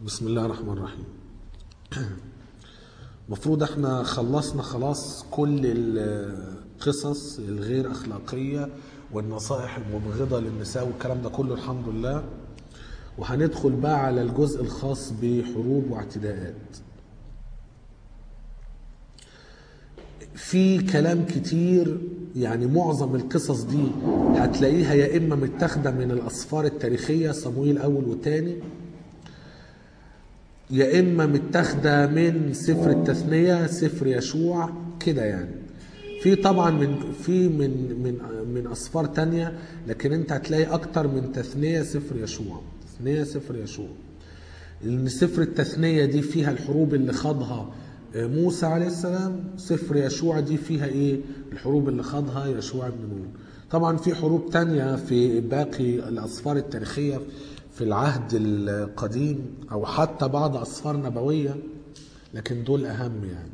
بسم الله الرحمن الرحيم المفروض احنا خلصنا خلاص كل القصص الغير اخلاقيه والنصائح المبغضه للنساء والكلام ده كله الحمد لله وهندخل بقى على الجزء الخاص بحروب واعتداءات في كلام كتير يعني معظم القصص دي هتلاقيها يا اما متاخده من الاسفار التاريخيه صموئيل اول وتاني يا اما متاخده من سفر التثنيه سفر يشوع كده يعني في طبعا من في من من من اسفار تانية لكن انت هتلاقي اكتر من تثنيه سفر يشوع تثنيه سفر يشوع لان سفر التثنيه دي فيها الحروب اللي خاضها موسى عليه السلام سفر يشوع دي فيها ايه الحروب اللي خاضها يشوع بن نون طبعا في حروب تانية في باقي الاسفار التاريخيه في العهد القديم او حتى بعض اسفار نبويه لكن دول اهم يعني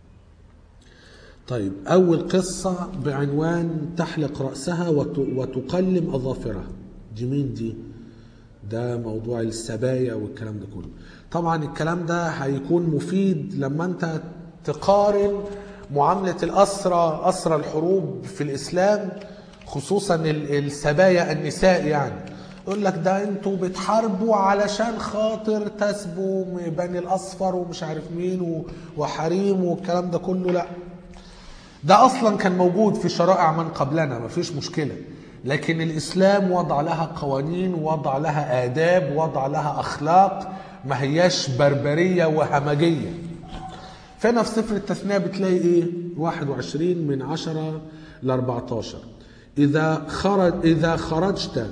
طيب اول قصه بعنوان تحلق راسها وت- وتقلم اظافرها دي مين دي ده موضوع السبايا والكلام ده كله طبعا الكلام ده هيكون مفيد لما انت تقارن معاملة الأسرى أسرى الحروب في الإسلام خصوصا ال- السبايا النساء يعني يقول لك ده انتوا بتحاربوا علشان خاطر تسبوا بني الأصفر ومش عارف مين و- وحريم والكلام ده كله لا ده اصلا كان موجود في شرائع من قبلنا مفيش مشكله لكن الاسلام وضع لها قوانين وضع لها اداب وضع لها اخلاق ما هياش بربريه وهمجيه فهنا في سفر التثنيه بتلاقي ايه 21 من 10 ل 14 اذا خرج اذا خرجت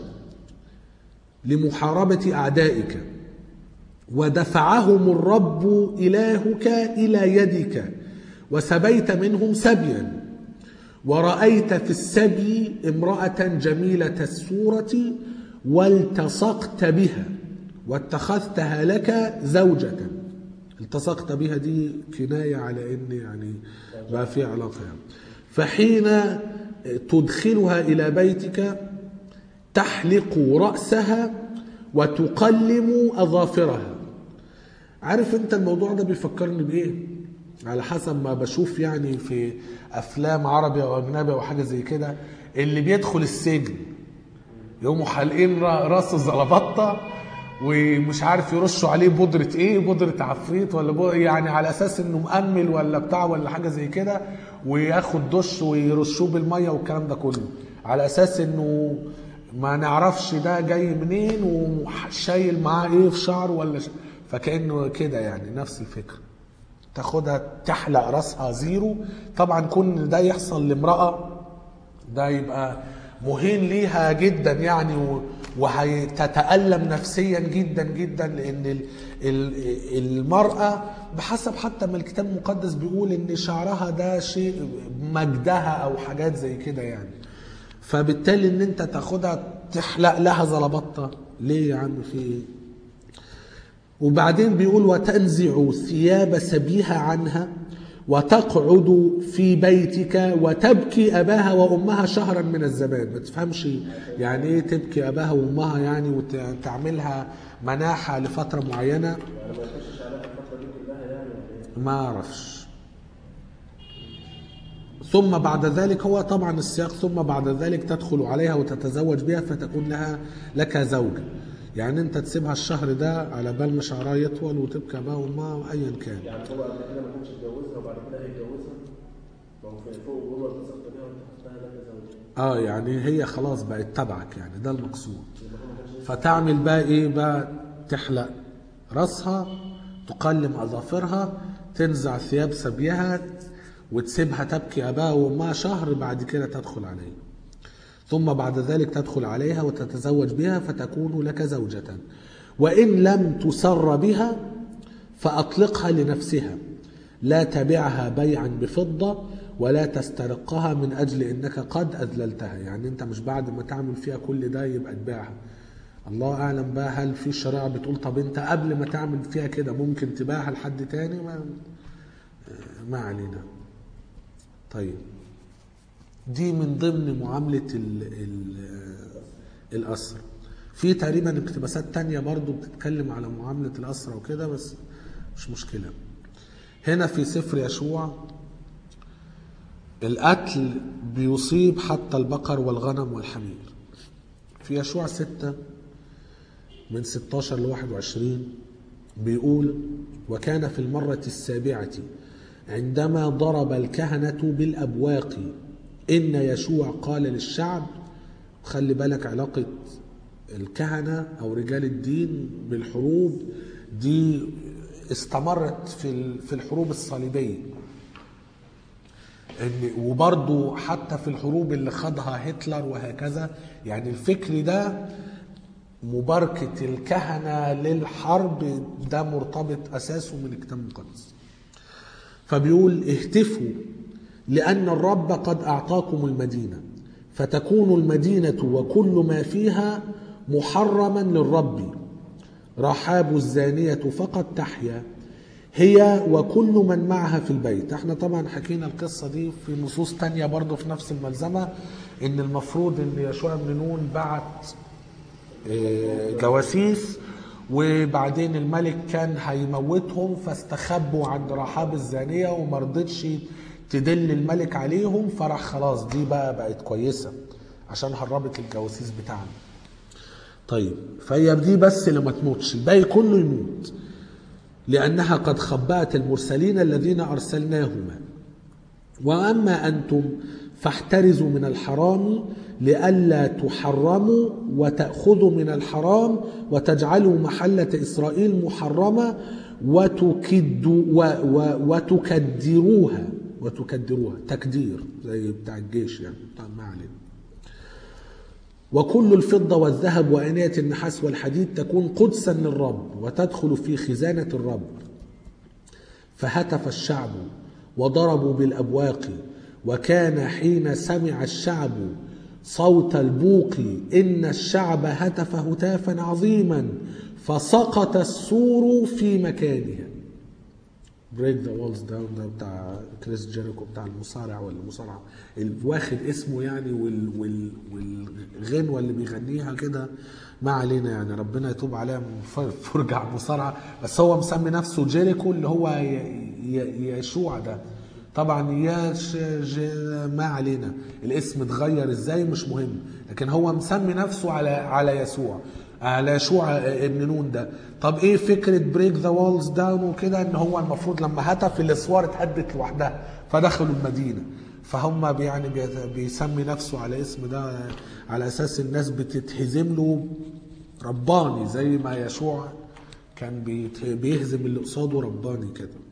لمحاربه اعدائك ودفعهم الرب إلهك إلى يدك وسبيت منهم سبيا ورأيت في السبي امرأة جميلة الصورة والتصقت بها واتخذتها لك زوجة التصقت بها دي كناية على ان يعني ما في علاقة يعني. فحين تدخلها إلى بيتك تحلق رأسها وتقلم أظافرها عارف انت الموضوع ده بيفكرني بايه على حسب ما بشوف يعني في افلام عربي او اجنبي او حاجه زي كده اللي بيدخل السجن يقوموا حالقين را- راس الزلبطه ومش عارف يرشوا عليه بودرة ايه بودرة عفريت ولا بو يعني على اساس انه مأمل ولا بتاع ولا حاجة زي كده وياخد دش ويرشوه بالمية والكلام ده كله على اساس انه ما نعرفش ده جاي منين وشايل معاه ايه في شعره ولا ش... فكأنه كده يعني نفس الفكرة تاخدها تحلق راسها زيرو طبعا كون ده يحصل لامرأة ده يبقى مهين ليها جدا يعني و- وهتتألم نفسيا جدا جدا لأن ال- ال- المرأة بحسب حتى ما الكتاب المقدس بيقول إن شعرها ده شيء مجدها أو حاجات زي كده يعني فبالتالي إن أنت تاخدها تحلق لها زلبطة ليه يا عم في إيه؟ وبعدين بيقول وتنزع ثياب سبيها عنها وتقعد في بيتك وتبكي اباها وامها شهرا من الزمان ما تفهمش يعني ايه تبكي اباها وامها يعني وتعملها مناحه لفتره معينه يعني ما يخشش عليها الفترة دي كلها يعني ولا ايه؟ ما اعرفش ثم بعد ذلك هو طبعا السياق ثم بعد ذلك تدخل عليها وتتزوج بها فتكون لها لك زوجة يعني انت تسيبها الشهر ده على بال ما شعرها يطول وتبكى بقى وما ايا كان يعني هو قبل كده ما كانش اتجوزها وبعد كده هيتجوزها ما هو في فوق بيقول والتصقت بها واتخذتها لك زوجا اه يعني هي خلاص بقت تبعك يعني ده المقصود فتعمل بقى ايه بقى تحلق راسها تقلم اظافرها تنزع ثياب سبيها وتسيبها تبكي اباها وامها شهر بعد كده تدخل عليه ثم بعد ذلك تدخل عليها وتتزوج بها فتكون لك زوجة وإن لم تسر بها فأطلقها لنفسها لا تبعها بيعا بفضة ولا تسترقها من أجل إنك قد أذللتها يعني أنت مش بعد ما تعمل فيها كل ده يبقى تبيعها الله أعلم بقى هل في شريعة بتقول طب أنت قبل ما تعمل فيها كده ممكن تبيعها لحد تاني ما, ما علينا طيب دي من ضمن معاملة ال ال الأسر في تقريبا اقتباسات تانية برضو بتتكلم على معاملة الأسرة وكده بس مش مشكلة هنا في سفر يشوع القتل بيصيب حتى البقر والغنم والحمير في يشوع ستة من 16 ل 21 بيقول وكان في المرة السابعة عندما ضرب الكهنة بالأبواق إن يشوع قال للشعب خلي بالك علاقة الكهنة أو رجال الدين بالحروب دي استمرت في ال- في الحروب الصليبية ان وبرضه حتى في الحروب اللي خاضها هتلر وهكذا يعني الفكر ده مباركة الكهنة للحرب ده مرتبط أساسه من الكتاب المقدس فبيقول اهتفوا لأن الرب قد أعطاكم المدينة فتكون المدينة وكل ما فيها محرما للرب رحاب الزانية فقط تحيا هي وكل من معها في البيت احنا طبعا حكينا القصة دي في نصوص تانية برضو في نفس الملزمة ان المفروض ان يشوع بن نون بعت آه، جواسيس وبعدين الملك كان هيموتهم فاستخبوا عند رحاب الزانية وما رضتش تدل الملك عليهم فراح خلاص دي بقى بقت كويسة عشان هربت الجواسيس بتاعنا طيب فهي دي بس اللي ما تموتش الباقي كله يموت لأنها قد خبأت المرسلين الذين أرسلناهما وأما أنتم فاحترزوا من الحرام لئلا تحرموا وتأخذوا من الحرام وتجعلوا محلة إسرائيل محرمة وتكدوا و و وتكدروها وتكدروها تكدير زي بتاع الجيش يعني بتاع ما علينا وكل الفضة والذهب وآنية النحاس والحديد تكون قدسا للرب وتدخل في خزانة الرب فهتف الشعب وضربوا بالأبواق وكان حين سمع الشعب صوت البوق إن الشعب هتف هتافا عظيما فسقط السور في مكانها بريك ذا وولز داون ده بتاع كريس جيريكو بتاع المصارع ولا المصارع ال- واخد اسمه يعني وال وال والغنوه اللي بيغنيها كده ما علينا يعني ربنا يتوب عليها من ف- فرجة على المصارعه بس هو مسمي نفسه جيريكو اللي هو ي- ي- يشوع ده طبعا يا ش- ج- ما علينا الاسم اتغير ازاي مش مهم لكن هو مسمي نفسه على على يسوع على يشوع ابن نون ده طب ايه فكره بريك ذا والز داون وكده ان هو المفروض لما هتف الاسوار اتهدت لوحدها فدخلوا المدينه فهم بي- يعني بي- بيسمي نفسه على اسم ده على اساس الناس بتتهزم له رباني زي ما يشوع كان بيت- بيهزم اللي قصاده رباني كده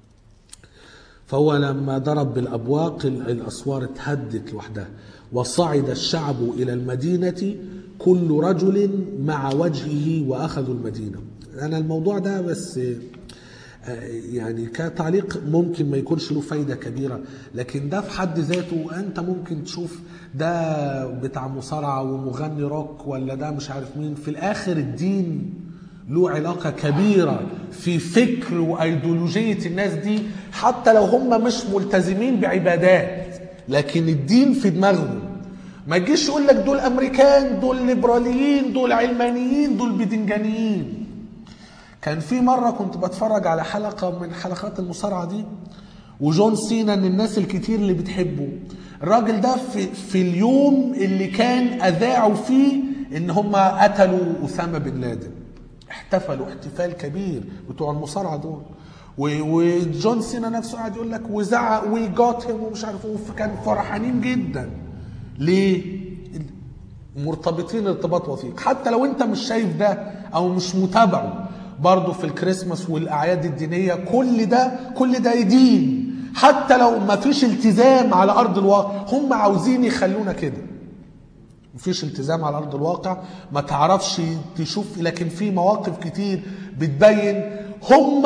فهو لما ضرب بالابواق ال- الاسوار اتهدت لوحدها وصعد الشعب الى المدينه كل رجل مع وجهه واخذوا المدينه انا الموضوع ده بس آه، يعني كتعليق ممكن ما يكونش له فايده كبيره لكن ده في حد ذاته انت ممكن تشوف ده بتاع مصارعه ومغني روك ولا ده مش عارف مين في الاخر الدين له علاقة كبيرة في فكر وأيديولوجية الناس دي حتى لو هم مش ملتزمين بعبادات لكن الدين في دماغهم ما تجيش يقول لك دول أمريكان دول ليبراليين دول علمانيين دول بدنجانيين كان في مرة كنت بتفرج على حلقة من حلقات المصارعة دي وجون سينا من الناس الكتير اللي بتحبه الراجل ده في, في اليوم اللي كان أذاعوا فيه إن هم قتلوا أسامة بن لادن احتفلوا احتفال كبير بتوع المصارعة دول و- وجون سينا نفسه قاعد يقول لك وزعق وي جات هيم ومش عارف ايه كان فرحانين جدا ليه؟ مرتبطين ارتباط وثيق حتى لو انت مش شايف ده او مش متابعه برضه في الكريسماس والاعياد الدينيه كل ده كل ده دين حتى لو ما فيش التزام على ارض الواقع هم عاوزين يخلونا كده مفيش التزام على ارض الواقع ما تعرفش تشوف لكن في مواقف كتير بتبين هم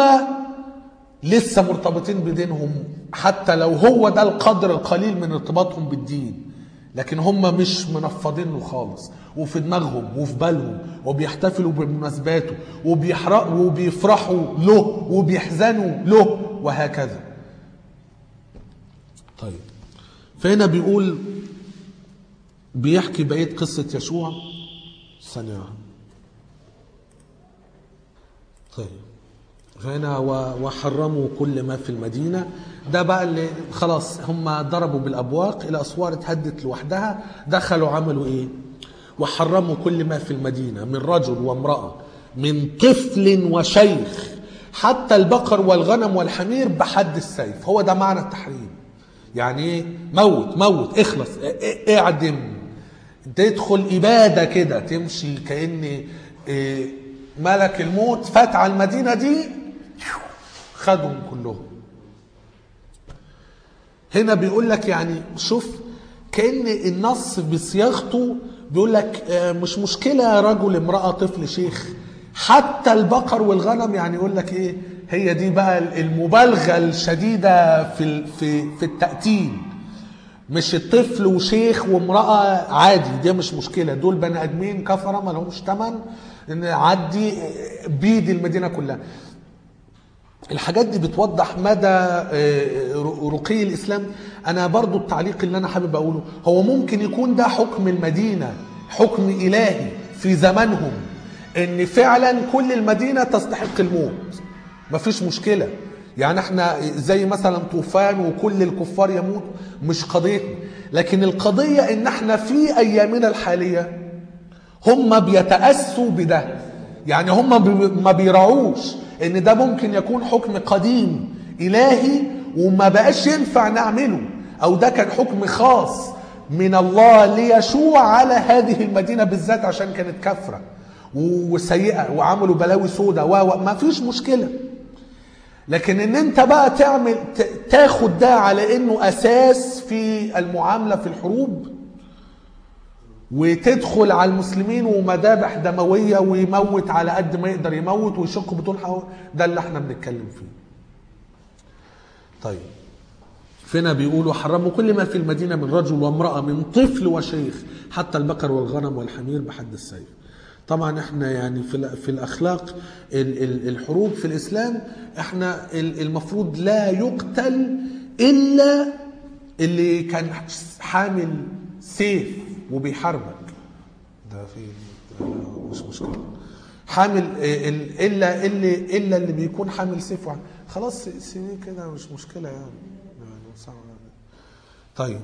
لسه مرتبطين بدينهم حتى لو هو ده القدر القليل من ارتباطهم بالدين لكن هم مش منفضين له خالص وفي دماغهم وفي بالهم وبيحتفلوا بمناسباته وبيحرقوا وبيفرحوا له وبيحزنوا له وهكذا طيب فهنا بيقول بيحكي بقية قصة يشوع ثانية واحدة. طيب هنا و- وحرموا كل ما في المدينة ده بقى اللي خلاص هم ضربوا بالأبواق الأسوار اتهدت لوحدها دخلوا عملوا إيه وحرموا كل ما في المدينة من رجل وامرأة من طفل وشيخ حتى البقر والغنم والحمير بحد السيف هو ده معنى التحريم يعني ايه موت موت اخلص ا- ا- اعدم تدخل إبادة كده تمشي كأن إيه، ملك الموت فات على المدينة دي خدهم كلهم هنا بيقول لك يعني شوف كأن النص بصياغته بيقول لك آه، مش مشكلة رجل امرأة طفل شيخ حتى البقر والغنم يعني يقول لك ايه هي دي بقى المبالغة الشديدة في ال- في في التأتين مش الطفل وشيخ وامرأة عادي دي مش مشكلة دول بني آدمين كفرة ما لهمش تمن ان عدي بيد المدينة كلها الحاجات دي بتوضح مدى آه، رقي الاسلام انا برضو التعليق اللي انا حابب اقوله هو ممكن يكون ده حكم المدينه حكم الهي في زمانهم ان فعلا كل المدينه تستحق الموت مفيش مشكله يعني احنا زي مثلا طوفان وكل الكفار يموت مش قضيتنا لكن القضيه ان احنا في ايامنا الحاليه هم بيتأسوا بده يعني هم بي- ما بيراعوش ان ده ممكن يكون حكم قديم الهي وما بقاش ينفع نعمله او ده كان حكم خاص من الله ليشوع على هذه المدينة بالذات عشان كانت كافرة وسيئة وعملوا بلاوي سودة و و- ما فيش مشكلة لكن ان انت بقى تعمل ت- تاخد ده على انه اساس في المعاملة في الحروب وتدخل على المسلمين ومذابح دموية ويموت على قد ما يقدر يموت ويشق بطون حو... ده اللي احنا بنتكلم فيه طيب فينا بيقولوا حرموا كل ما في المدينة من رجل وامرأة من طفل وشيخ حتى البقر والغنم والحمير بحد السيف طبعا احنا يعني في ال- في الاخلاق ال- ال- الحروب في الاسلام احنا ال- المفروض لا يقتل الا اللي كان حامل سيف وبيحاربك ده في لا، مش مشكله حامل ال- ال- الا اللي الا اللي بيكون حامل سيف وع- خلاص سنين كده مش مشكله يعني يعني صعب. طيب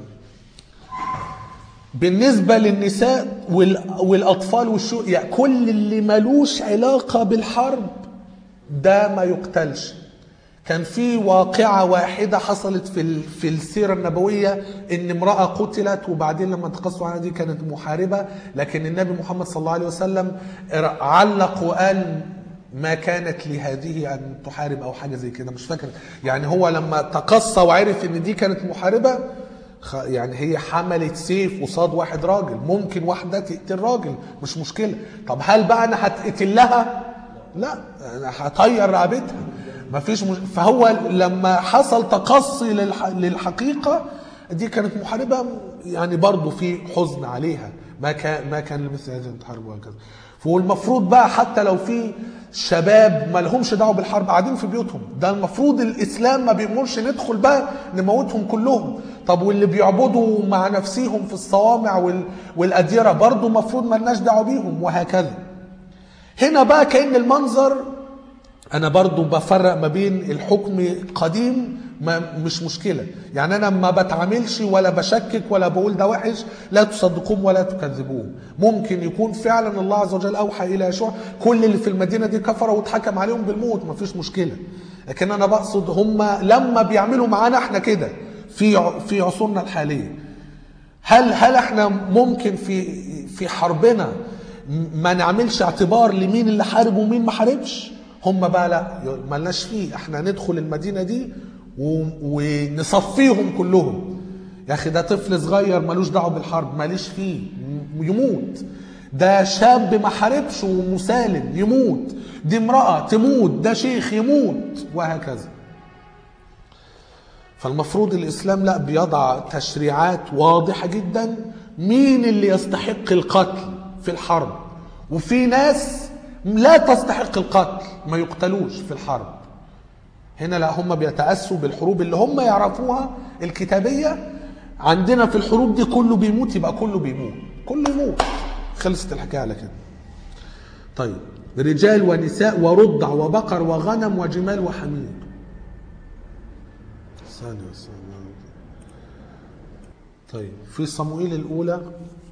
بالنسبة للنساء وال- والأطفال والشو يعني كل اللي ملوش علاقة بالحرب ده ما يقتلش كان في واقعة واحدة حصلت في ال- في السيرة النبوية إن امرأة قتلت وبعدين لما تقصوا عنها دي كانت محاربة لكن النبي محمد صلى الله عليه وسلم علق وقال ما كانت لهذه أن تحارب أو حاجة زي كده مش فاكر يعني هو لما تقصى وعرف إن دي كانت محاربة خ- يعني هي حملت سيف قصاد واحد راجل ممكن واحدة تقتل راجل مش مشكلة طب هل بقى أنا هتقتل لها لا أنا هطير رقبتها مفيش مش... فهو لما حصل تقصي للح... للحقيقة دي كانت محاربة يعني برضو في حزن عليها ما كان ما كان لمثل هذه الحرب وهكذا فهو المفروض بقى حتى لو في شباب ما لهمش دعوه بالحرب قاعدين في بيوتهم ده المفروض الاسلام ما بيأمرش ندخل بقى نموتهم كلهم طب واللي بيعبدوا مع نفسهم في الصوامع وال... والاديره برضو المفروض ما لناش دعوه بيهم وهكذا هنا بقى كأن المنظر انا برضو بفرق ما بين الحكم قديم ما مش مشكلة يعني انا ما بتعاملش ولا بشكك ولا بقول ده وحش لا تصدقوهم ولا تكذبوهم ممكن يكون فعلا الله عز وجل اوحى الى يشوع كل اللي في المدينة دي كفروا واتحكم عليهم بالموت ما فيش مشكلة لكن انا بقصد هم لما بيعملوا معانا احنا كده في ع- في عصورنا الحاليه هل هل احنا ممكن في في حربنا ما نعملش اعتبار لمين اللي حارب ومين ما حاربش هم بقى لا ملناش فيه احنا ندخل المدينه دي و- ونصفيهم كلهم يا اخي ده طفل صغير ملوش دعوه بالحرب ماليش فيه م- يموت ده شاب ما حاربش ومسالم يموت دي امراه تموت ده شيخ يموت وهكذا فالمفروض الاسلام لا بيضع تشريعات واضحه جدا مين اللي يستحق القتل في الحرب وفي ناس لا تستحق القتل ما يقتلوش في الحرب هنا لا هم بيتأسوا بالحروب اللي هم يعرفوها الكتابية عندنا في الحروب دي كله بيموت يبقى كله بيموت كله يموت خلصت الحكاية على كده طيب رجال ونساء ورضع وبقر وغنم وجمال وحمير ثانية ثانية طيب في صموئيل الأولى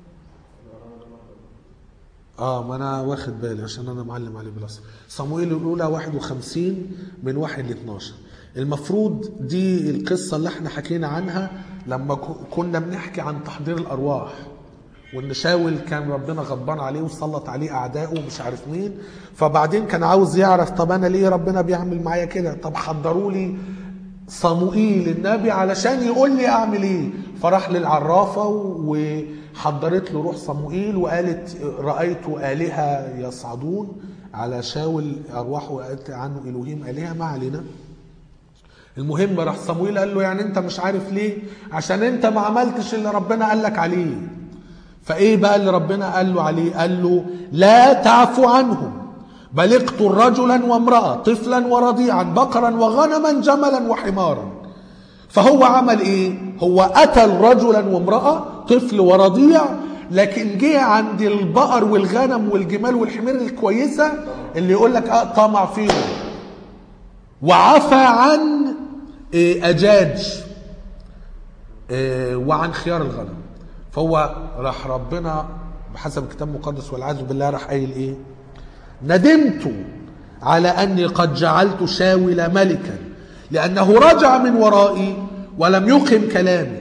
اه ما انا واخد بالي عشان انا معلم عليه بالاصل صموئيل الاولى 51 من 1 ل 12 المفروض دي القصه اللي احنا حكينا عنها لما ك- كنا بنحكي عن تحضير الارواح وان شاول كان ربنا غضبان عليه وسلط عليه اعدائه ومش عارف مين فبعدين كان عاوز يعرف طب انا ليه ربنا بيعمل معايا كده طب حضروا لي صموئيل النبي علشان يقول لي اعمل ايه فراح للعرافه وحضرت له روح صموئيل وقالت رايت الهه يصعدون على شاول ارواح وقالت عنه الوهيم الهه ما علينا المهم راح صموئيل قال له يعني انت مش عارف ليه عشان انت ما عملتش اللي ربنا قال لك عليه فايه بقى اللي ربنا قال له عليه قال له لا تعفو عنهم بل اقتل رجلا وامرأة طفلا ورضيعا بقرا وغنما جملا وحمارا فهو عمل ايه هو قتل رجلا وامرأة طفل ورضيع لكن جه عند البقر والغنم والجمال والحمير الكويسة اللي يقول لك اه طمع فيهم وعفى عن إيه، أجاج إيه، وعن خيار الغنم فهو راح ربنا بحسب الكتاب المقدس والعياذ بالله راح قايل ايه ندمت على اني قد جعلت شاول ملكا لانه رجع من ورائي ولم يقم كلامي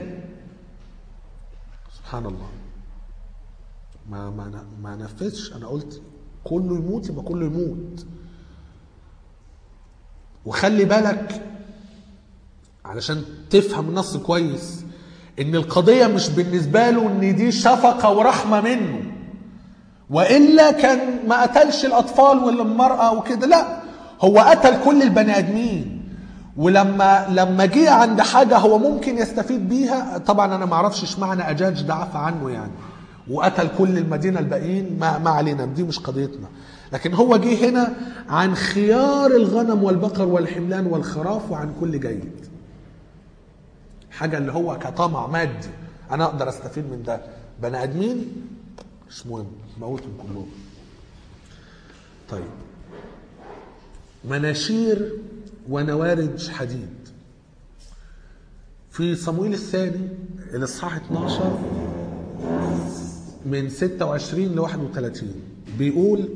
سبحان الله ما ما ما نفذش انا قلت كله يموت يبقى كله يموت وخلي بالك علشان تفهم النص كويس ان القضيه مش بالنسبه له ان دي شفقه ورحمه منه والا كان ما قتلش الاطفال والمراه وكده لا هو قتل كل البني ادمين ولما لما جه عند حاجه هو ممكن يستفيد بيها طبعا انا ما اعرفش اشمعنى اجاج ده عفى عنه يعني وقتل كل المدينه الباقيين ما, ما علينا دي مش قضيتنا لكن هو جه هنا عن خيار الغنم والبقر والحملان والخراف وعن كل جيد حاجه اللي هو كطمع مادي انا اقدر استفيد من ده بني ادمين مش مهم موتهم كلهم طيب مناشير ونوارج حديد في صمويل الثاني الاصحاح 12 من 26 ل 31 بيقول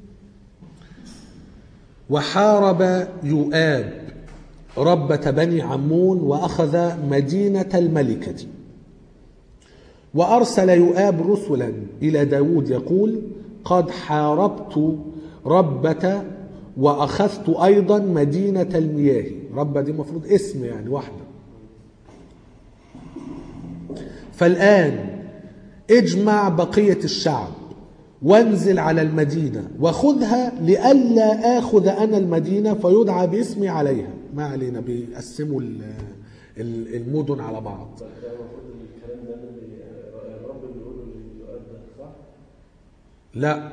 وحارب يؤاب ربة بني عمون وأخذ مدينة الملكة وأرسل يؤاب رسلا إلى داود يقول قد حاربت ربة وأخذت أيضا مدينة المياه ربة دي مفروض اسم يعني واحدة فالآن اجمع بقية الشعب وانزل على المدينة وخذها لئلا آخذ أنا المدينة فيدعى باسمي عليها ما علينا بيقسموا ال- ال- المدن على بعض ده المفروض ان الكلام ده اللي الرب اللي بيقوله لليؤاب ده صح؟ لا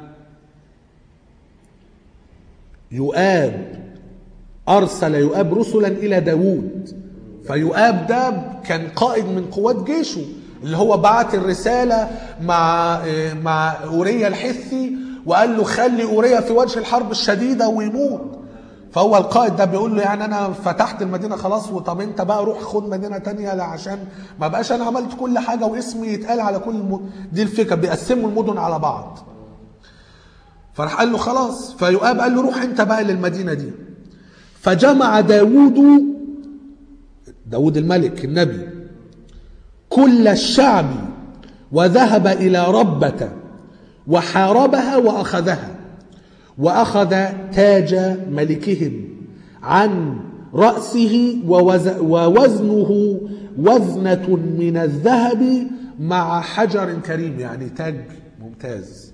يؤاب أرسل يؤاب رسلا إلى داوود فيؤاب ده كان قائد من قوات جيشه اللي هو بعت الرسالة مع مع أوريا الحثي وقال له خلي أوريا في وجه الحرب الشديدة ويموت فهو القائد ده بيقول له يعني انا فتحت المدينه خلاص وطب انت بقى روح خد مدينه تانية لا عشان ما بقاش انا عملت كل حاجه واسمي يتقال على كل الم... دي الفكره بيقسموا المدن على بعض فراح قال له خلاص فيؤاب قال له روح انت بقى للمدينه دي فجمع داوود داود الملك النبي كل الشعب وذهب الى ربه وحاربها واخذها واخذ تاج ملكهم عن راسه ووز- ووزنه وزنه من الذهب مع حجر كريم يعني تاج ممتاز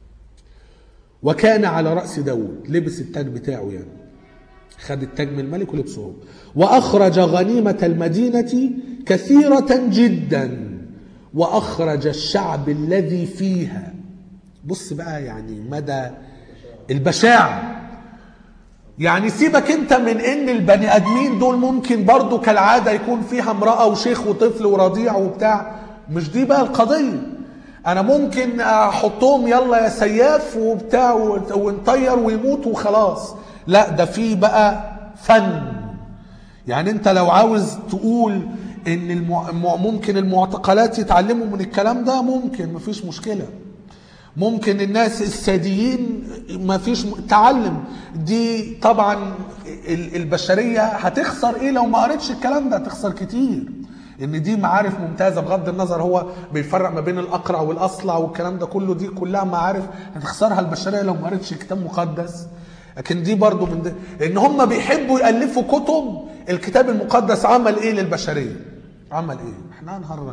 وكان على راس داود لبس التاج بتاعه يعني خد التاج من الملك ولبسه هو واخرج غنيمه المدينه كثيره جدا واخرج الشعب الذي فيها بص بقى يعني مدى البشاعه يعني سيبك انت من ان البني ادمين دول ممكن برضو كالعاده يكون فيها امراه وشيخ وطفل ورضيع وبتاع مش دي بقى القضيه انا ممكن احطهم يلا يا سياف وبتاع ونط- ونطير ويموت وخلاص لا ده في بقى فن يعني انت لو عاوز تقول ان المع... مع- ممكن المعتقلات يتعلموا من الكلام ده ممكن مفيش مشكله ممكن الناس الساديين ما فيش م- تعلم دي طبعا ال- البشريه هتخسر ايه لو ما قريتش الكلام ده هتخسر كتير ان دي معارف ممتازه بغض النظر هو بيفرق ما بين الاقرع والاصلع والكلام ده كله دي كلها معارف هتخسرها البشريه لو ما قريتش كتاب مقدس لكن دي برضو من ده لان هم بيحبوا يالفوا كتب الكتاب المقدس عمل ايه للبشريه عمل ايه احنا هنهرج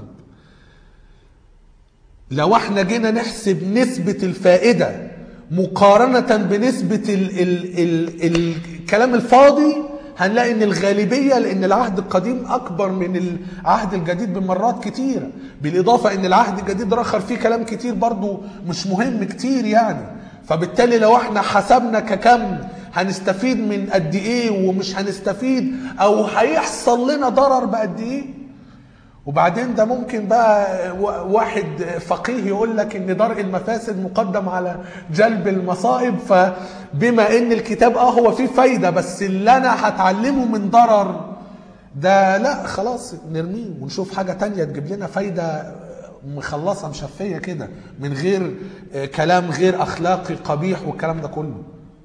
لو احنا جينا نحسب نسبة الفائدة مقارنة بنسبة ال ال ال الكلام الفاضي هنلاقي ان الغالبية لان العهد القديم اكبر من العهد الجديد بمرات كتيرة بالاضافة ان العهد الجديد رخر فيه كلام كتير برضو مش مهم كتير يعني فبالتالي لو احنا حسبنا ككم هنستفيد من قد ايه ومش هنستفيد او هيحصل لنا ضرر بقد ايه وبعدين ده ممكن بقى و- واحد فقيه يقول لك ان درء المفاسد مقدم على جلب المصائب فبما ان الكتاب اه هو فيه فايده بس اللي انا هتعلمه من ضرر ده لا خلاص نرميه ونشوف حاجه تانية تجيب لنا فايده مخلصه مشفيه كده من غير آه، كلام غير اخلاقي قبيح والكلام ده كله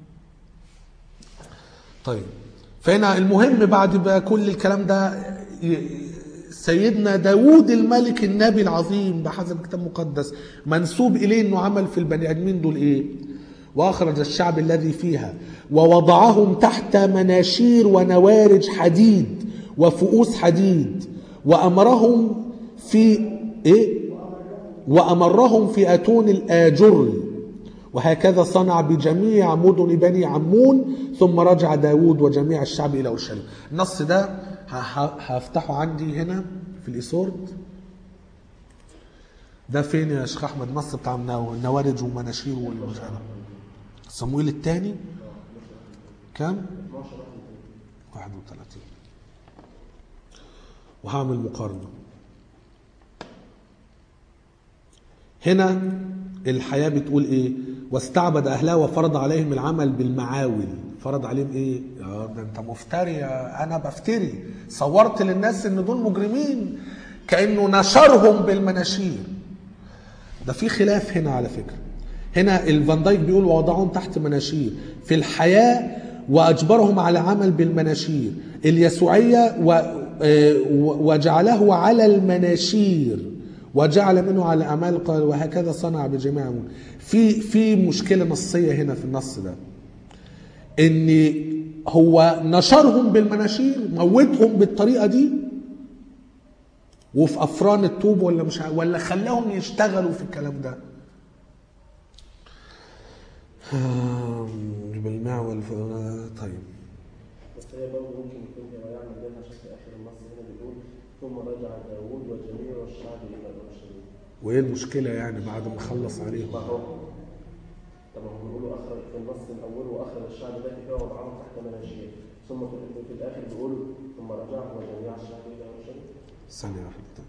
طيب فهنا المهم بعد بقى كل الكلام ده ي- سيدنا داود الملك النبي العظيم بحسب الكتاب المقدس منسوب إليه أنه عمل في البني آدمين دول إيه وأخرج الشعب الذي فيها ووضعهم تحت مناشير ونوارج حديد وفؤوس حديد وأمرهم في إيه وأمرهم في أتون الآجر وهكذا صنع بجميع مدن بني عمون ثم رجع داود وجميع الشعب إلى أورشليم النص ده ه- ه- هفتحه عندي هنا في الإيسورد ده فين يا شيخ أحمد النص بتاع النو- النوارج ومناشير والمش عارف صمويل الثاني كام؟ 31 وهعمل مقارنه هنا الحياة بتقول ايه واستعبد اهلها وفرض عليهم العمل بالمعاول فرض عليهم ايه يا ده انت مفتري يا انا بفتري صورت للناس ان دول مجرمين كانه نشرهم بالمناشير ده في خلاف هنا على فكره هنا الفان دايك بيقول ووضعهم تحت مناشير في الحياه واجبرهم على عمل بالمناشير اليسوعيه و آه، و- وجعله على المناشير وجعل منه على اعمال قال وهكذا صنع بجميع أمور. في في مشكله نصيه هنا في النص ده ان هو نشرهم بالمناشير موتهم بالطريقه دي وفي افران الطوب ولا مش ع- ولا خلاهم يشتغلوا في الكلام ده آم، بالمعول في- طيب بس هي برضه ممكن يكون هو يعمل بينها عشان في اخر النص هنا بيقول ثم رجع داوود وجميع الشعب الى اورشليم وايه المشكله يعني بعد ما خلص عليهم ما هو طب هو بيقولوا اخر في النص الاول واخر الشعب ذاك فيها وضعهم تحت مناشير ثم في, في الاخر بيقولوا ثم رجع وجميع الشعب الى اورشليم ثانيه واحده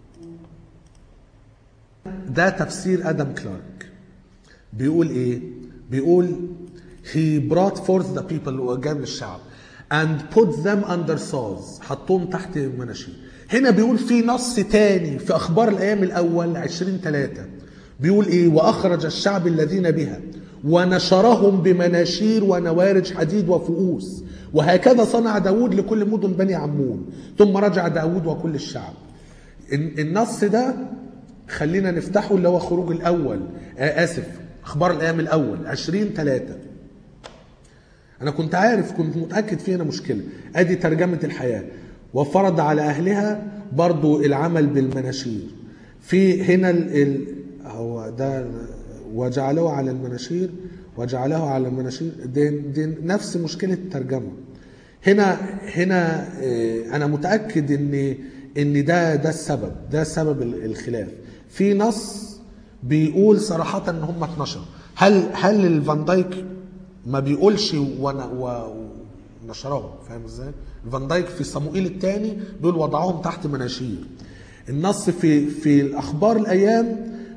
ده تفسير ادم كلارك بيقول ايه بيقول he brought forth the people جاب الشعب and put them under saws حطهم تحت مناشير هنا بيقول في نص تاني في اخبار الايام الاول 20 3 بيقول ايه واخرج الشعب الذين بها ونشرهم بمناشير ونوارج حديد وفؤوس وهكذا صنع داود لكل مدن بني عمون ثم رجع داود وكل الشعب الن- النص ده خلينا نفتحه اللي هو خروج الاول آه اسف اخبار الايام الاول 20 3 انا كنت عارف كنت متاكد في هنا مشكله ادي ترجمه الحياه وفرض على اهلها برضو العمل بالمناشير في هنا ال ال هو ده وجعله على المناشير وجعله على المناشير دي, دي نفس مشكله الترجمه هنا هنا آه، انا متاكد ان ان ده ده السبب ده سبب ال- الخلاف في نص بيقول صراحه ان هم 12 هل هل الفان دايك ما بيقولش ون- و- ونشرهم فاهم ازاي الفان دايك في صموئيل الثاني بيقول وضعهم تحت مناشير النص في في الاخبار الايام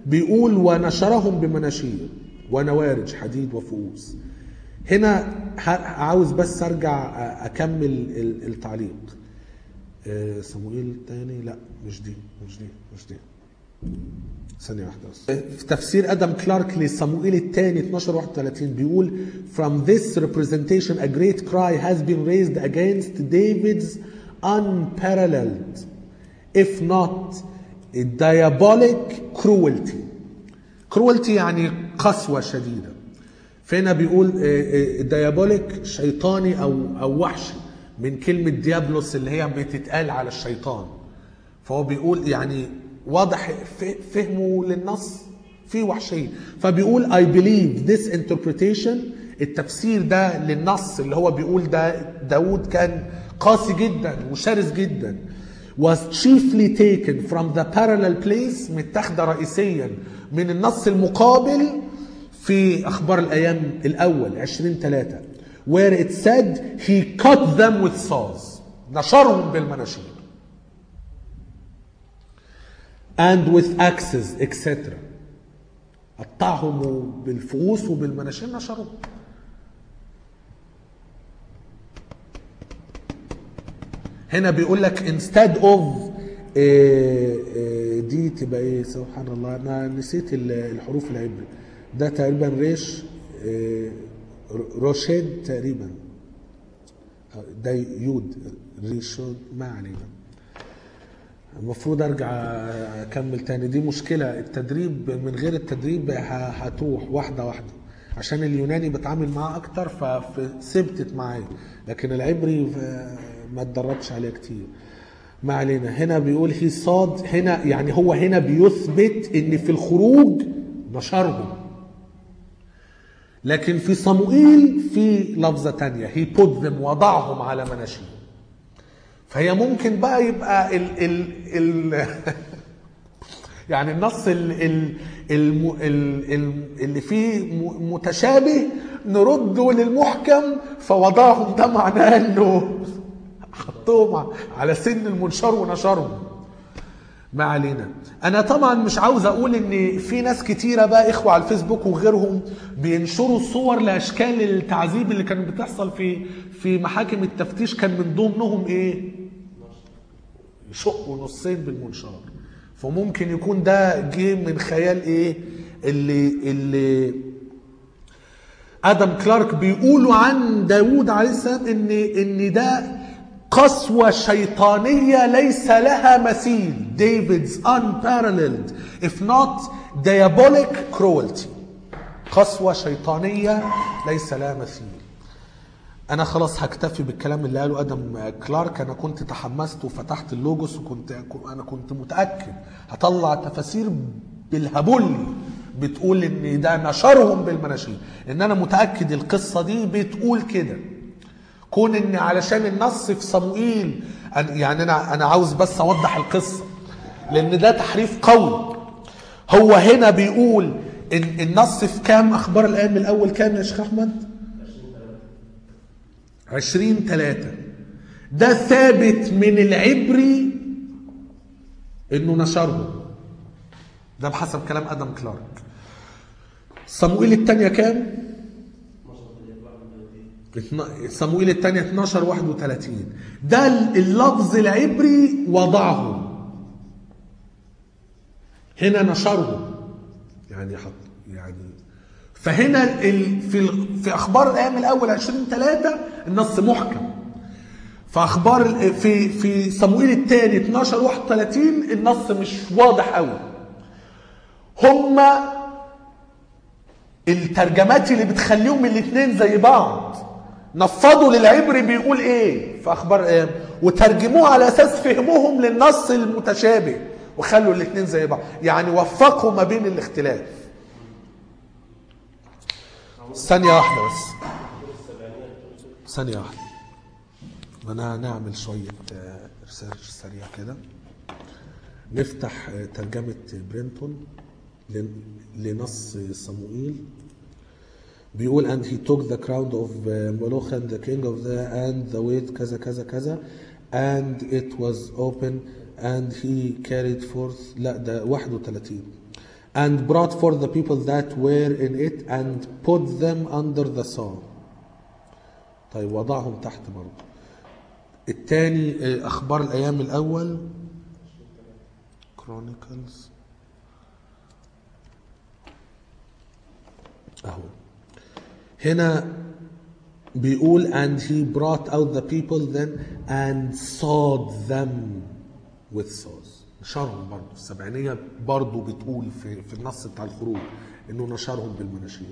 بيقول ونشرهم بمناشير ونوارج حديد وفؤوس هنا ه- عاوز بس ارجع أ- اكمل ال- التعليق آه، صموئيل الثاني لا مش دي مش دي مش دي ثانية واحدة بس. في تفسير ادم كلارك لصموئيل الثاني 12 31 بيقول From this representation a great cry has been raised against David's unparalleled if not diabolic cruelty cruelty يعني قسوة شديدة فهنا بيقول ديابوليك شيطاني او او وحشي من كلمة ديابلوس اللي هي بتتقال على الشيطان فهو بيقول يعني واضح ف- فهمه للنص في وحشية فبيقول I believe this interpretation التفسير ده للنص اللي هو بيقول ده داود كان قاسي جدا وشرس جدا was chiefly taken from the parallel place متاخده رئيسيا من النص المقابل في اخبار الايام الاول 20 3 where it said he cut them with saws نشرهم بالمناشير and with axes etc قطعهم بالفؤوس وبالمناشير نشرهم هنا بيقول لك instead of آه، آه، دي تبقى ايه سبحان الله انا نسيت ال- الحروف العبري ده تقريبا ريش آه، روشيد تقريبا آه، ده يود ريشود ما علينا المفروض ارجع اكمل تاني دي مشكله التدريب من غير التدريب ه- هتروح واحده واحده عشان اليوناني بتعامل معاه اكتر فثبتت معايا لكن العبري ف- ما اتدربش عليه كتير ما علينا هنا بيقول هي صاد هنا يعني هو هنا بيثبت ان في الخروج نشرهم لكن في صموئيل في لفظة تانية هي put them وضعهم على مناشير فهي ممكن بقى يبقى ال ال ال يعني النص ال ال الم- ال ال اللي فيه م- متشابه نرده للمحكم فوضعهم ده معناه انه حطهم على سن المنشار ونشرهم ما علينا انا طبعا مش عاوز اقول ان في ناس كتيره بقى اخوه على الفيسبوك وغيرهم بينشروا صور لاشكال التعذيب اللي كانت بتحصل في في محاكم التفتيش كان من ضمنهم ايه يشقوا نصين بالمنشار فممكن يكون ده جه من خيال ايه اللي اللي ادم كلارك بيقولوا عن داوود عليه السلام ان ان ده قسوة شيطانية ليس لها مثيل David's unparalleled if not diabolic cruelty قسوة شيطانية ليس لها مثيل انا خلاص هكتفي بالكلام اللي قاله ادم كلارك انا كنت تحمست وفتحت اللوجوس وكنت انا كنت متاكد هطلع تفاسير بالهبل بتقول ان ده نشرهم بالمناشير ان انا متاكد القصه دي بتقول كده كون ان علشان النص في صموئيل أن- يعني انا انا عاوز بس اوضح القصه لان ده تحريف قوي هو هنا بيقول ان النص في كام اخبار الايام الاول كام يا شيخ احمد عشرين ثلاثة ده ثابت من العبري انه نشره ده بحسب كلام ادم كلارك صموئيل الثانية كام؟ اتنا- صموئيل الثانية 12 31 ده اللفظ العبري وضعه هنا نشره يعني حط يعني فهنا ال في ال في اخبار الايام الاول 20 3 النص محكم في اخبار ال- في في صموئيل الثاني 12 31 النص مش واضح قوي هما الترجمات اللي بتخليهم الاثنين زي بعض نفضوا للعبري بيقول ايه في اخبار الايام وترجموه على اساس فهمهم للنص المتشابه وخلوا الاثنين زي بعض يعني وفقوا ما بين الاختلاف ثانية واحدة بس ثانية واحدة انا نعمل شوية آه، ريسيرش سريع كده نفتح آه، ترجمة برينتون لن- لنص صموئيل بيقول and he took the crown of uh, Moloch the king of the and the weight كذا كذا كذا and it was open and he carried forth لا ده 31 and brought forth the people that were in it and put them under the saw طيب وضعهم تحت برضه الثاني اخبار الايام الاول Chronicles اهو هنا بيقول and he brought out the people then and sawed them with saws نشرهم برضه السبعينية برضه بتقول في, في النص بتاع الخروج انه نشرهم بالمناشير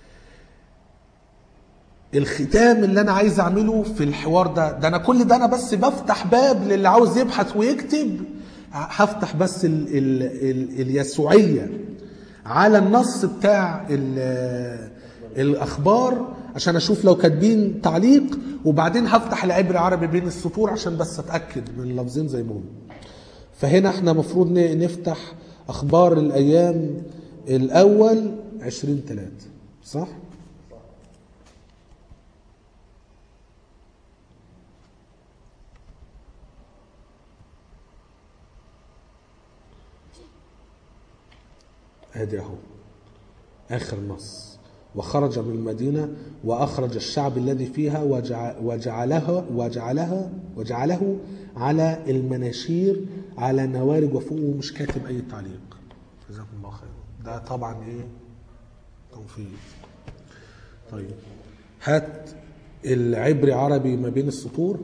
الختام اللي انا عايز اعمله في الحوار ده ده انا كل ده انا بس بفتح باب للي عاوز يبحث ويكتب هفتح بس ال ال ال اليسوعيه على النص بتاع ال- الاخبار عشان اشوف لو كاتبين تعليق وبعدين هفتح العبري عربي بين السطور عشان بس اتاكد من اللفظين زي ما هم فهنا احنا مفروض ن- نفتح اخبار الايام الاول 20 3 صح ادي اهو اخر نص وخرج من المدينة وأخرج الشعب الذي فيها وجع- وجعلها وجعلها وجعله على المناشير على نوارج وفوق ومش كاتب أي تعليق جزاكم الله خير ده طبعا إيه توفيق طيب هات العبري عربي ما بين السطور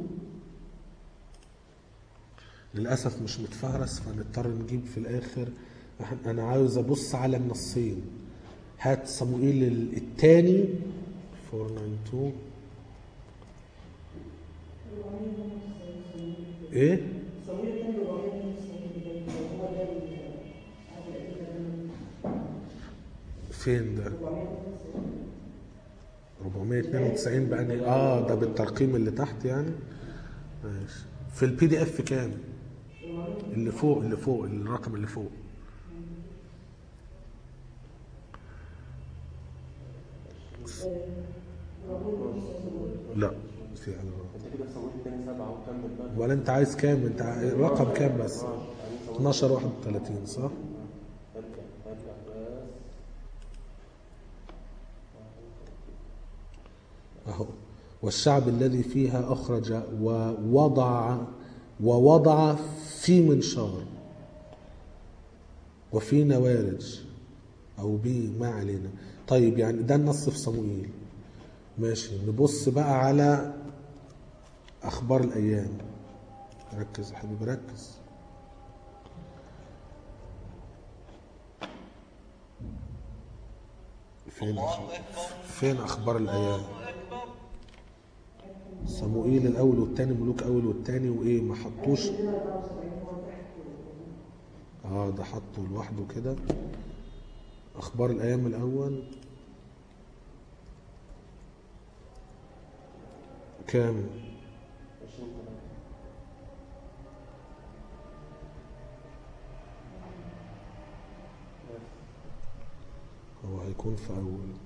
للأسف مش متفهرس فنضطر نجيب في الآخر إحنا- أنا عاوز أبص على النصين هات صموئيل الثاني 492 ايه فين ده 492 بقى اه ده بالترقيم اللي تحت يعني ماشي في البي دي اف كام اللي فوق اللي فوق الرقم اللي فوق لا في حاجة غلط. انت كده سويت تاني سبعة وكمل بقى ولا انت عايز كام انت عايز- رقم كام بس 12 31 صح ارجع ارجع بس اهو والشعب الذي فيها اخرج ووضع ووضع في منشار وفي نوارج او بي ما علينا طيب يعني ده النص في صموئيل ماشي نبص بقى على اخبار الايام ركز يا حبيبي ركز فين فين اخبار الايام صموئيل الاول والثاني ملوك اول والثاني وايه ما حطوش اه ده حطه لوحده كده اخبار الايام الاول كام 20 ثلاثة هو هيكون في اول 20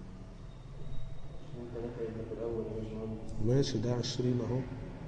ثلاثة يبقى في الأول يا باشمهندس ماشي ده عشرين اهو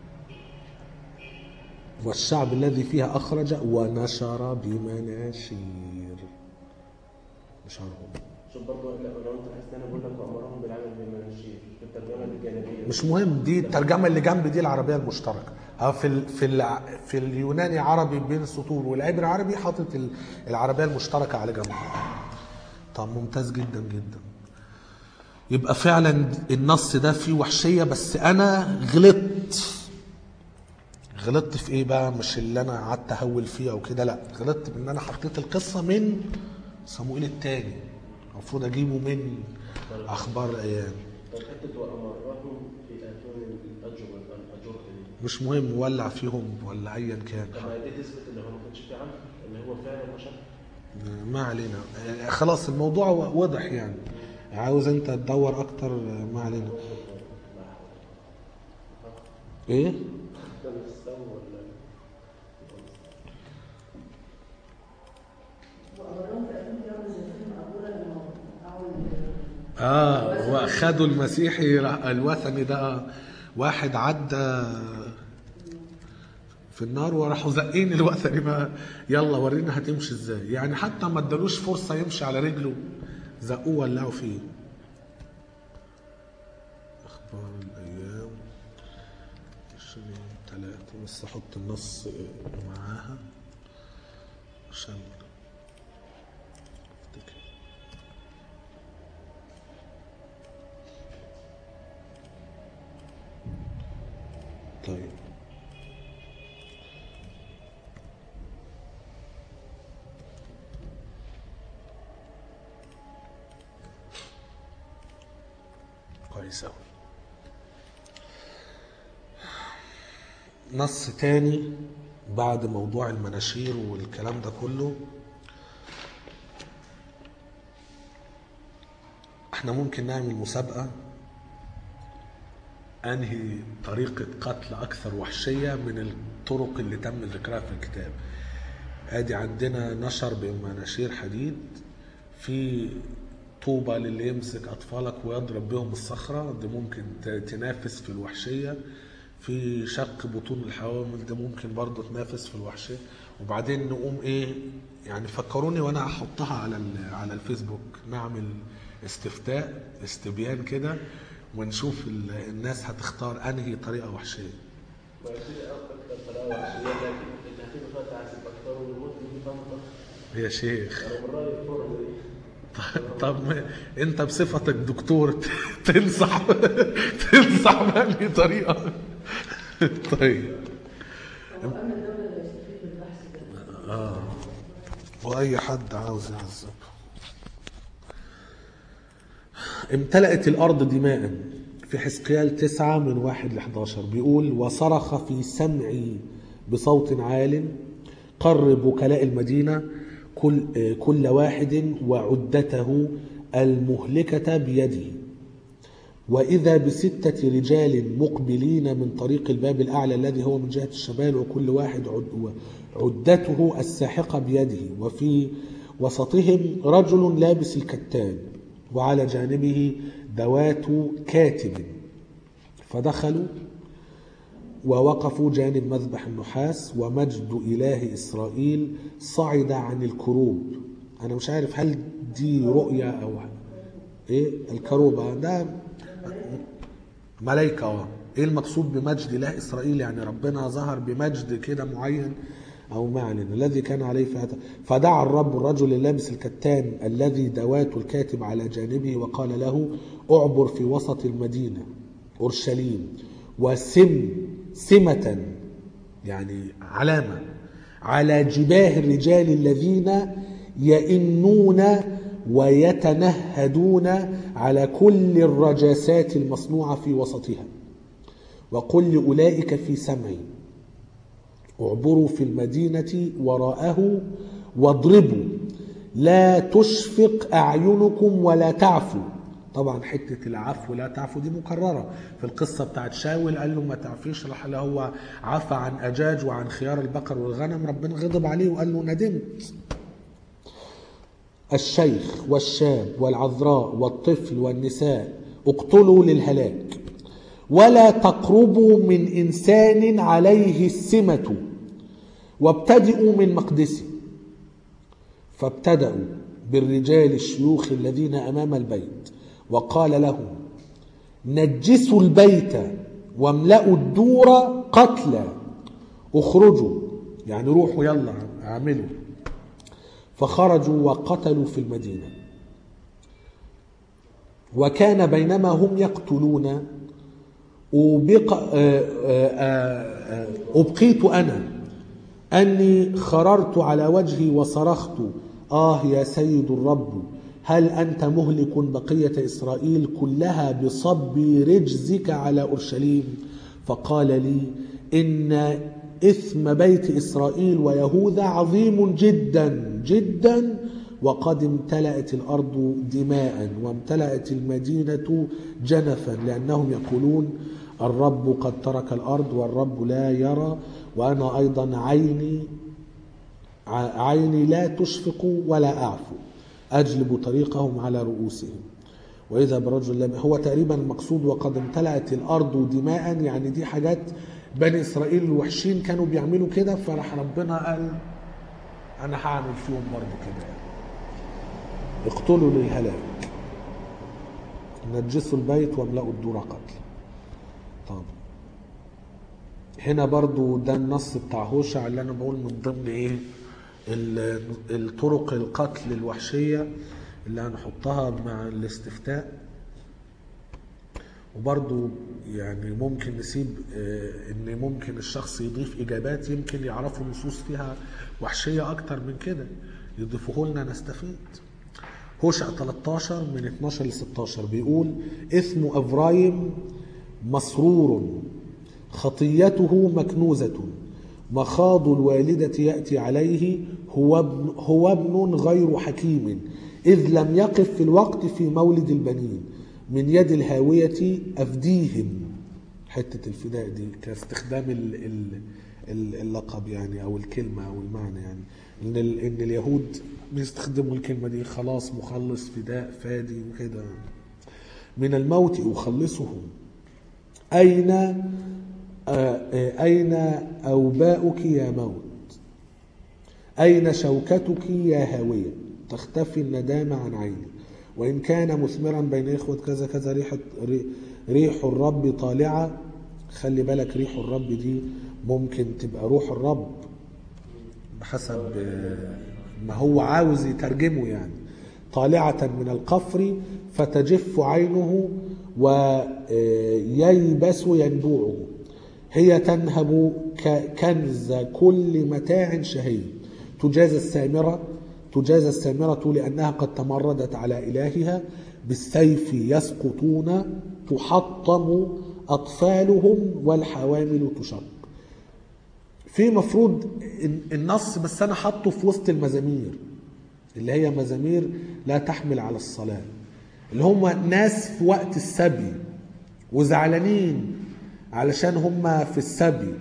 والشعب الذي فيها أخرج ونشر بمناشير نشرهم شوف برضه لا لو انت عايز تاني بقول لك وامرهم بالعمل بالمناشير في الترجمه الجانبيه مش مهم دي الترجمة اللي جنب دي العربية المشتركة اه في ال في ال في اليوناني عربي بين السطور والعبري عربي حاطط ال- العربية المشتركة على جنب طب ممتاز جدا جدا يبقى فعلا النص ده فيه وحشية بس أنا غلطت غلطت في ايه بقى مش اللي انا قعدت اهول فيه او كده لا غلطت بان انا حطيت القصه من صموئيل الثاني المفروض اجيبه من اخبار الايام طب حته وامرهم في اتون الاجر الاجر دي مش مهم ولع فيهم ولا ايا كان طب ما دي تثبت ان هو ما كانش في عمل ان هو فعلا نشر ما علينا آه، خلاص الموضوع واضح يعني عاوز انت تدور اكتر آه، ما علينا ايه ده مستوى ولا اه واخدوا المسيحي الوثني ده آه. واحد عدى في النار وراحوا زقين الوقت اللي ما يلا ورينا هتمشي ازاي يعني حتى ما ادالوش فرصه يمشي على رجله زقوه ولعوا فيه اخبار الايام عشرين تلاتة بس احط النص معاها عشان افتكر طيب كويس أوي نص تاني بعد موضوع المناشير والكلام ده كله احنا ممكن نعمل مسابقة انهي طريقة قتل اكثر وحشية من الطرق اللي تم ذكرها في الكتاب ادي عندنا نشر بمناشير حديد في طوبة للي يمسك اطفالك ويضرب بهم الصخرة دي ممكن ت- تنافس في الوحشية في شق بطون الحوامل ده ممكن برضه تنافس في الوحشية وبعدين نقوم ايه يعني فكروني وانا هحطها على ال- على الفيسبوك نعمل استفتاء استبيان كده ونشوف ال- الناس هتختار انهي طريقة وحشية ما يصير اكثر طريقه وحشيه لكن اللي هتبقى فيها تعذيب اكثر والموت دي طنطا يا شيخ انا من رايي الفرن دي طب ما انت بصفتك دكتور ت- تنصح تنصح بأنهي طريقة طيب هو أما الدولة اللي يستفيد بالبحث ده واي حد عاوز يعذب امتلأت الأرض دماء في حزقيال تسعة من واحد لحداشر بيقول وصرخ في سمعي بصوت عال قرب وكلاء المدينة كل, كل واحد وعدته المهلكة بيده وإذا بستة رجال مقبلين من طريق الباب الأعلى الذي هو من جهة الشمال وكل واحد عد- عدته الساحقة بيده وفي وسطهم رجل لابس الكتان وعلى جانبه ذوات كاتب فدخلوا ووقفوا جانب مذبح النحاس ومجد إله إسرائيل صعد عن الكروب أنا مش عارف هل دي رؤية أو إيه الكروبة ده ملائكة اه ايه المقصود بمجد اله اسرائيل يعني ربنا ظهر بمجد كده معين او ما علينا الذي كان عليه فأتى فدعا الرب الرجل اللابس الكتان الذي دوات الكاتب على جانبه وقال له اعبر في وسط المدينة اورشليم وسم سمة يعني علامة على جباه الرجال الذين يئنون ويتنهدون على كل الرجاسات المصنوعة في وسطها وقل لأولئك في سمعي اعبروا في المدينة وراءه واضربوا لا تشفق أعينكم ولا تعفوا طبعا حتة العفو لا تعفو دي مكررة في القصة بتاعت شاول قال له ما تعفيش راح له هو عفى عن أجاج وعن خيار البقر والغنم ربنا غضب عليه وقال له ندمت الشيخ والشاب والعذراء والطفل والنساء اقتلوا للهلاك ولا تقربوا من انسان عليه السمه وابتدئوا من مقدسه فابتدأوا بالرجال الشيوخ الذين امام البيت وقال لهم نجسوا البيت واملأوا الدور قتلى اخرجوا يعني روحوا يلا اعملوا فخرجوا وقتلوا في المدينة وكان بينما هم يقتلون أوبق آه، آه، آه، أبقيت أنا أني خررت على وجهي وصرخت آه يا سيد الرب هل أنت مهلك بقية إسرائيل كلها بصب رجزك على أورشليم فقال لي إن إثم بيت إسرائيل ويهوذا عظيم جدا جدا وقد امتلأت الأرض دماء وامتلأت المدينة جنفا لأنهم يقولون الرب قد ترك الأرض والرب لا يرى وأنا أيضا عيني ع- عيني لا تشفق ولا أعفو أجلب طريقهم على رؤوسهم وإذا برجل لم هو تقريبا المقصود وقد امتلأت الأرض دماء يعني دي حاجات بني اسرائيل الوحشين كانوا بيعملوا كده فراح ربنا قال انا هعمل فيهم برضه كده يعني. اقتلوا للهلاك نجسوا البيت واملأوا الدور قتل طب هنا برضو ده النص بتاع هوشع اللي انا بقول من ضمن ايه ال- الطرق القتل الوحشية اللي هنحطها مع الاستفتاء وبرضو يعني ممكن نسيب آه، ان ممكن الشخص يضيف اجابات يمكن يعرفوا نصوص فيها وحشية اكتر من كده يضيفوه لنا نستفيد هوشع 13 من 12 ل 16 بيقول اسم افرايم مسرور خطيته مكنوزة مخاض الوالدة يأتي عليه هو ابن, هو ابن غير حكيم إذ لم يقف في الوقت في مولد البنين من يد الهاوية أفديهم حتة الفداء دي كاستخدام ال ال ال- اللقب يعني أو الكلمة أو المعنى يعني إن, ال إن اليهود بيستخدموا الكلمة دي خلاص مخلص فداء فادي وكده من الموت أخلصهم أين آه، آه، أين أوباؤك يا موت أين شوكتك يا هاوية تختفي الندامة عن عيني وإن كان مثمرا بين إخوة كذا كذا ريح ري- ريح الرب طالعة خلي بالك ريح الرب دي ممكن تبقى روح الرب بحسب آه، ما هو عاوز يترجمه يعني طالعة من القفر فتجف عينه وييبس ينبوعه هي تنهب ك- كنز كل متاع شهي تجازى السامرة تجازى السامرة لأنها قد تمردت على إلهها بالسيف يسقطون تحطم أطفالهم والحوامل تشق في مفروض إن- النص بس انا حاطه في وسط المزامير اللي هي مزامير لا تحمل على الصلاة اللي هم ناس في وقت السبي وزعلانين علشان هم في السبي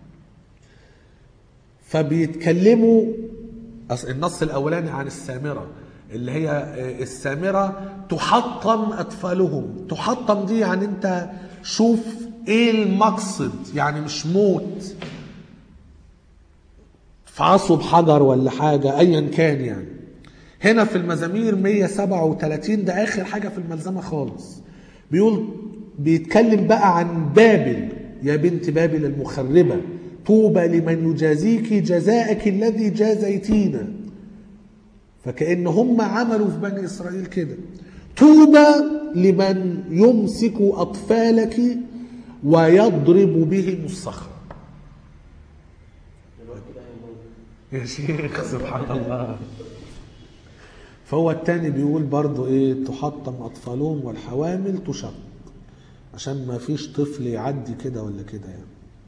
فبيتكلموا أص- النص الاولاني عن السامرة اللي هي آه، السامرة تحطم اطفالهم تحطم دي يعني انت شوف ايه المقصد يعني مش موت في عصب حجر ولا حاجة أيا كان يعني هنا في المزامير 137 ده آخر حاجة في الملزمة خالص بيقول بيتكلم بقى عن بابل يا بنت بابل المخربة طوبى لمن يجازيك جزاءك الذي جازيتينا فكأن هم عملوا في بني إسرائيل كده طوبى لمن يمسك أطفالك ويضرب بهم الصخر دلوقتي ده هيموت يا شيخ سبحان الله فهو التاني بيقول برضو ايه تحطم اطفالهم والحوامل تشق عشان ما فيش طفل يعدي كده ولا كده يعني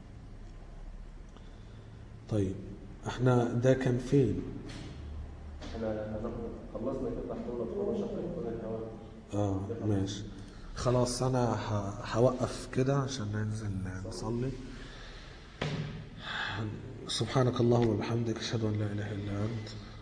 طيب احنا ده كان فين احنا هناخد خلصنا كده تحت ولا 12 كل الهواء اه ماشي خلاص انا ه- هوقف كده عشان ننزل نصلي سبحانك اللهم وبحمدك اشهد ان لا اله الا انت